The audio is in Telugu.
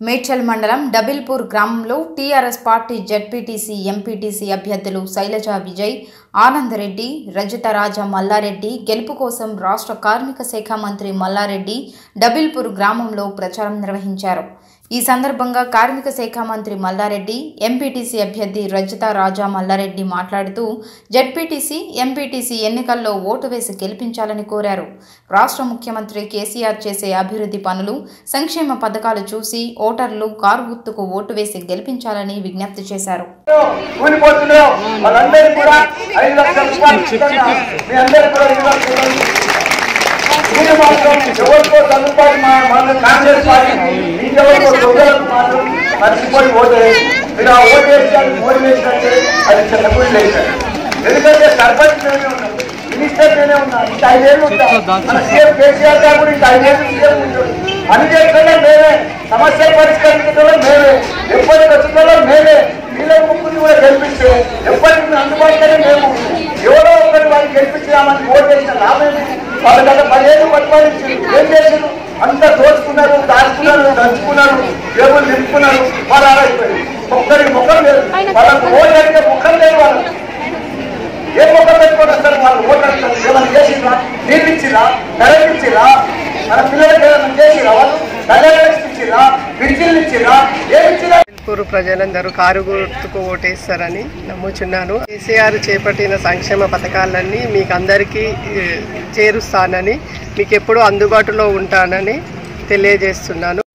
మేడ్చల్ మండలం డబిల్పూర్ గ్రామంలో టీఆర్ఎస్ పార్టీ జడ్పీటీసీ ఎంపీటీసీ అభ్యర్థులు శైలజ విజయ్ ఆనందరెడ్డి రజతరాజ మల్లారెడ్డి గెలుపు కోసం రాష్ట్ర కార్మిక శాఖ మంత్రి మల్లారెడ్డి డబిల్పూర్ గ్రామంలో ప్రచారం నిర్వహించారు ఈ సందర్భంగా కార్మిక శాఖ మంత్రి మల్లారెడ్డి ఎంపీటీసీ అభ్యర్థి రజత రాజా మల్లారెడ్డి మాట్లాడుతూ జడ్పీటీసీ ఎంపీటీసీ ఎన్నికల్లో ఓటు వేసి గెలిపించాలని కోరారు రాష్ట్ర ముఖ్యమంత్రి కేసీఆర్ చేసే అభివృద్ధి పనులు సంక్షేమ పథకాలు చూసి ఓటర్లు కారు గుర్తుకు ఓటు వేసి గెలిపించాలని విజ్ఞప్తి చేశారు కూలిపోతున్నాం వాళ్ళందరికీ కూడా ఐదు లక్షల రూపాయలు ఇస్తున్నా. మీ అందరికీ కూడా ఐదు లక్షల రూపాయలు. మీరు మాత్రం ఎవరికో చదువుకోవాలి మా మన కాంగ్రెస్ పార్టీ ఇంకెవరికో దొంగలకు మాత్రం మర్చిపోయి ఓటేసి మీరు ఆ ఓటేసి అది మోడీ వేసినట్టే అది చెల్లకూడి లేచారు ఎందుకంటే సర్పంచ్ నేనే ఉన్నాను మినిస్టర్ నేనే ఉన్నా ఇంకా ఐదేళ్ళు ఉంటా మన సీఎం కేసీఆర్ గారు కూడా ఇంకా ఐదేళ్ళు సీఎం ఉంటాడు పని చేస్తున్నా మేమే సమస్యలు పరిష్కరించడంలో మేమే ఎప్పటికి వచ్చిన మేమే వీళ్ళ ముగ్గురిని కూడా గెలిపిస్తే ఎప్పటికి అందుబాటులోనే మేము ఎవరో ఒకటి వారిని గెలిపించామని ఓటు వేసిన లాభమే వాళ్ళ గత పదిహేను పరిపాలించి ఏం చేశారు అంత దోచుకున్నారు దాచుకున్నారు దంచుకున్నారు జేబులు నింపుకున్నారు వాళ్ళు ఆడైపోయారు ఒక్కరికి ముఖం లేదు వాళ్ళకు ఓటు అడిగే ముఖం లేదు వాళ్ళు ఏ ముఖం పెట్టుకొని వస్తారు వాళ్ళు ఓటు అడుగుతారు ఏమైనా చేసిరా నీళ్ళు ఇచ్చిరా కరెంట్ ఇచ్చిరా మన పిల్లలకి ఏమైనా చేసిరా వాళ్ళు కళ్యాణ లక్ష్మి ఇచ్చిరా పింఛన్లు ఇచ్చిరా ఏమి ఇచ్చిరా పూరు ప్రజలందరూ కారు గుర్తుకు ఓటేస్తారని నమ్ముచున్నాను కేసీఆర్ చేపట్టిన సంక్షేమ పథకాలన్నీ మీకు అందరికీ ఏ, చేరుస్తానని మీకు ఎప్పుడూ అందుబాటులో ఉంటానని తెలియజేస్తున్నాను